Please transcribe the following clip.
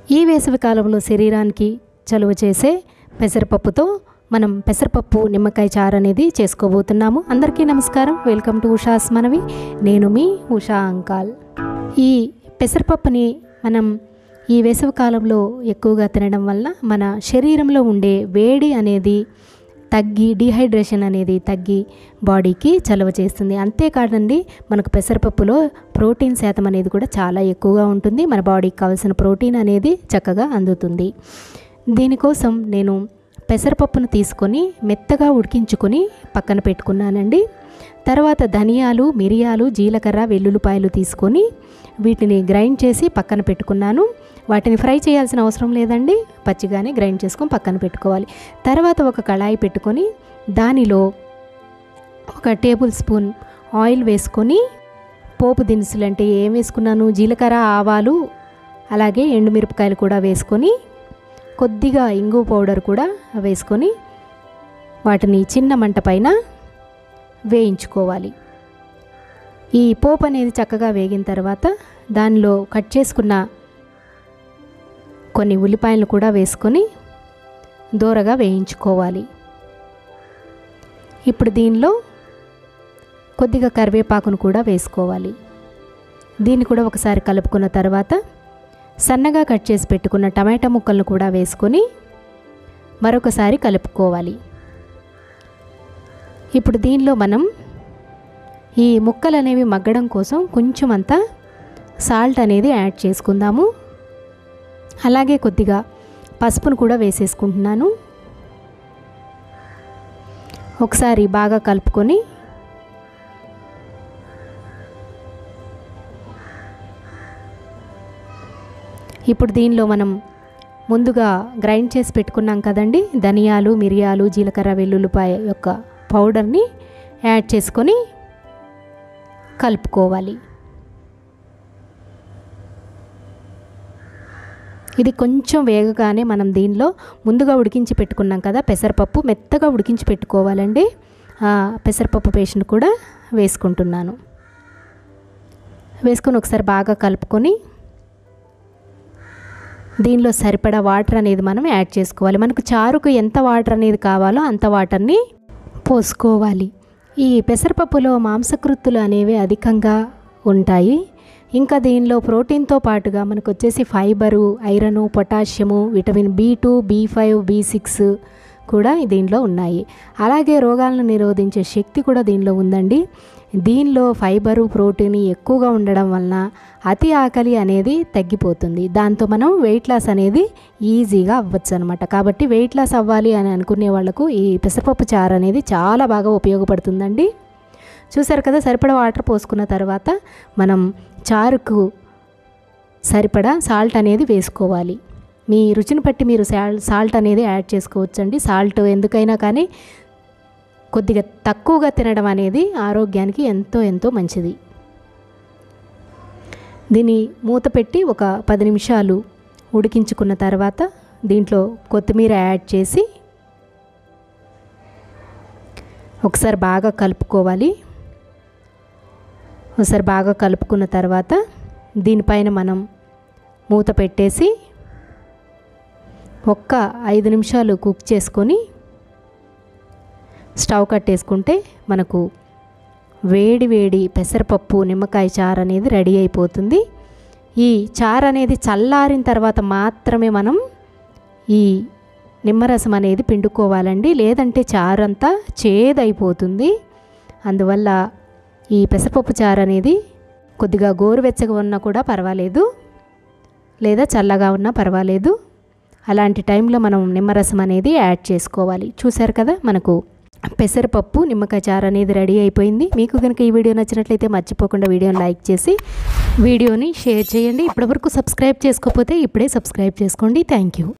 ఈ వేసవి కాలంలో శరీరానికి చలువ చేసే పెసరపప్పుతో మనం పెసరపప్పు నిమ్మకాయ చారు అనేది చేసుకోబోతున్నాము అందరికీ నమస్కారం వెల్కమ్ టు ఉషాస్ మనవి నేను మీ ఉషా అంకాల్ ఈ పెసరపప్పుని మనం ఈ వేసవి కాలంలో ఎక్కువగా తినడం వల్ల మన శరీరంలో ఉండే వేడి అనేది తగ్గి డిహైడ్రేషన్ అనేది తగ్గి బాడీకి చలవ చేస్తుంది అంతేకాదండి మనకు పెసరపప్పులో ప్రోటీన్ శాతం అనేది కూడా చాలా ఎక్కువగా ఉంటుంది మన బాడీకి కావాల్సిన ప్రోటీన్ అనేది చక్కగా అందుతుంది దీనికోసం నేను పెసరపప్పును తీసుకొని మెత్తగా ఉడికించుకొని పక్కన పెట్టుకున్నానండి తర్వాత ధనియాలు మిరియాలు జీలకర్ర వెల్లుల్లిపాయలు తీసుకొని వీటిని గ్రైండ్ చేసి పక్కన పెట్టుకున్నాను వాటిని ఫ్రై చేయాల్సిన అవసరం లేదండి పచ్చిగానే గ్రైండ్ చేసుకొని పక్కన పెట్టుకోవాలి తర్వాత ఒక కళాయి పెట్టుకొని దానిలో ఒక టేబుల్ స్పూన్ ఆయిల్ వేసుకొని పోపు దినుసులు అంటే ఏం వేసుకున్నాను జీలకర్ర ఆవాలు అలాగే ఎండుమిరపకాయలు కూడా వేసుకొని కొద్దిగా ఇంగు పౌడర్ కూడా వేసుకొని వాటిని చిన్న మంట పైన వేయించుకోవాలి ఈ పోపు అనేది చక్కగా వేగిన తర్వాత దానిలో కట్ చేసుకున్న కొన్ని ఉల్లిపాయలు కూడా వేసుకొని దూరగా వేయించుకోవాలి ఇప్పుడు దీనిలో కొద్దిగా కరివేపాకును కూడా వేసుకోవాలి దీన్ని కూడా ఒకసారి కలుపుకున్న తర్వాత సన్నగా కట్ చేసి పెట్టుకున్న టమాటా ముక్కలను కూడా వేసుకొని మరొకసారి కలుపుకోవాలి ఇప్పుడు దీనిలో మనం ఈ ముక్కలు అనేవి మగ్గడం కోసం కొంచెం అంతా సాల్ట్ అనేది యాడ్ చేసుకుందాము అలాగే కొద్దిగా పసుపును కూడా వేసేసుకుంటున్నాను ఒకసారి బాగా కలుపుకొని ఇప్పుడు దీనిలో మనం ముందుగా గ్రైండ్ చేసి పెట్టుకున్నాం కదండి ధనియాలు మిరియాలు జీలకర్ర వెల్లుల్లిపాయ యొక్క పౌడర్ని యాడ్ చేసుకొని కలుపుకోవాలి ఇది కొంచెం వేగగానే మనం దీనిలో ముందుగా ఉడికించి పెట్టుకున్నాం కదా పెసరపప్పు మెత్తగా ఉడికించి పెట్టుకోవాలండి పెసరపప్పు పేస్ట్ని కూడా వేసుకుంటున్నాను వేసుకొని ఒకసారి బాగా కలుపుకొని దీనిలో సరిపడా వాటర్ అనేది మనం యాడ్ చేసుకోవాలి మనకు చారుకు ఎంత వాటర్ అనేది కావాలో అంత వాటర్ని పోసుకోవాలి ఈ పెసరపప్పులో మాంసకృత్తులు అనేవి అధికంగా ఉంటాయి ఇంకా దీనిలో ప్రోటీన్తో పాటుగా మనకు వచ్చేసి fibre iron potassium vitamin B two B five B six కూడా దీనిలో ఉన్నాయి అలాగే రోగాలను నిరోధించే శక్తి కూడా దీనిలో ఉందండి దీనిలో ఫైబరు ప్రోటీన్ ఎక్కువగా ఉండడం వలన అతి ఆకలి అనేది తగ్గిపోతుంది దాంతో మనం వెయిట్ లాస్ అనేది ఈజీగా అవ్వచ్చు అనమాట కాబట్టి వెయిట్ లాస్ అవ్వాలి అని అనుకునే వాళ్ళకు ఈ పెసరపప్పు చారు అనేది చాలా బాగా ఉపయోగపడుతుందండి చూసారు కదా సరిపడా వాటర్ పోసుకున్న తర్వాత మనం చారుకు సరిపడా సాల్ట్ అనేది వేసుకోవాలి మీ రుచిని బట్టి మీరు సాల్ సాల్ట్ అనేది యాడ్ చేసుకోవచ్చండి సాల్ట్ ఎందుకైనా కానీ కొద్దిగా తక్కువగా తినడం అనేది ఆరోగ్యానికి ఎంతో ఎంతో మంచిది దీన్ని మూత పెట్టి ఒక పది నిమిషాలు ఉడికించుకున్న తర్వాత దీంట్లో కొత్తిమీర యాడ్ చేసి ఒకసారి బాగా కలుపుకోవాలి ఒకసారి బాగా కలుపుకున్న తర్వాత దీనిపైన మనం మూత పెట్టేసి ఒక్క ఐదు నిమిషాలు కుక్ చేసుకొని స్టవ్ కట్టేసుకుంటే మనకు వేడి వేడి పెసరపప్పు నిమ్మకాయ చారు అనేది రెడీ అయిపోతుంది ఈ చారు అనేది చల్లారిన తర్వాత మాత్రమే మనం ఈ నిమ్మరసం అనేది పిండుకోవాలండి లేదంటే చారు అంతా చేదైపోతుంది అందువల్ల ఈ పెసరపప్పు చారు అనేది కొద్దిగా గోరువెచ్చగా ఉన్నా కూడా పర్వాలేదు లేదా చల్లగా ఉన్నా పర్వాలేదు అలాంటి టైంలో మనం నిమ్మరసం అనేది యాడ్ చేసుకోవాలి చూసారు కదా మనకు పెసరపప్పు నిమ్మకాయ చారు అనేది రెడీ అయిపోయింది మీకు కనుక ఈ వీడియో నచ్చినట్లయితే మర్చిపోకుండా వీడియోని లైక్ చేసి వీడియోని షేర్ చేయండి ఇప్పటివరకు సబ్స్క్రైబ్ చేసుకోకపోతే ఇప్పుడే సబ్స్క్రైబ్ చేసుకోండి థ్యాంక్ యూ